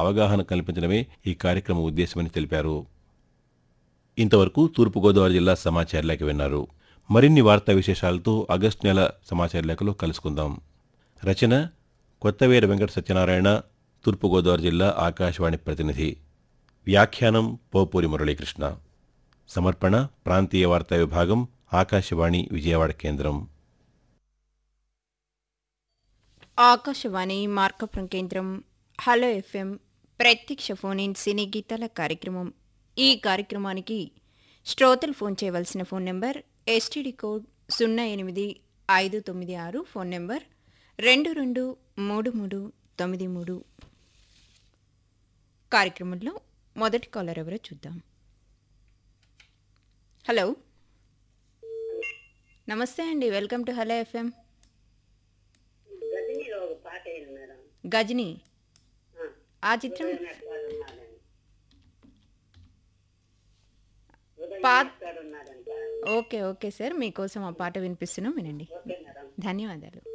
అవగాహన కల్పించడమే ఈ కార్యక్రమం ఉద్దేశమని తెలిపారు ఇంతవరకు తూర్పుగోదావరి జిల్లా సమాచార లేఖ విన్నారు మరిన్ని వార్తా విశేషాలతో ఆగస్టు నెల సమాచార లేఖలో కలుసుకుందాం రచన కొత్తవేర వెంకట సత్యనారాయణ తూర్పుగోదావరి జిల్లా ఆకాశవాణి ప్రతినిధి వ్యాఖ్యానం పోపూరి మురళీకృష్ణ సమర్పణ ప్రాంతీయ వార్తా విభాగం ఆకాశవాణి విజయవాడ కేంద్రం ఆకాశవాణి మార్కపురం కేంద్రం హలో ఎఫ్ఎం ప్రత్యక్ష ఫోన్ ఇన్ సినీ గీతాల కార్యక్రమం ఈ కార్యక్రమానికి శ్రోతలు ఫోన్ చేయవలసిన ఫోన్ నెంబర్ ఎస్టీడీ కోడ్ సున్నా ఎనిమిది ఐదు తొమ్మిది ఆరు ఫోన్ నెంబర్ రెండు రెండు మూడు మూడు తొమ్మిది మూడు కార్యక్రమంలో మొదటి కాలర్ ఎవరో చూద్దాం హలో నమస్తే అండి వెల్కమ్ టు హలో ఎఫ్ఎం గజనీలో ఒక పాట వేయండి మేడం గజని ఆ, ఆ చిత్రం ఎక్కడున్నాడంట? ఉదయం పా ఎక్కడున్నాడంట? ఓకే ఓకే సార్ మీకోసం ఆ పాట వినిపిస్తున్నాం వినండి ఓకే మేడం ధన్యవాదాలు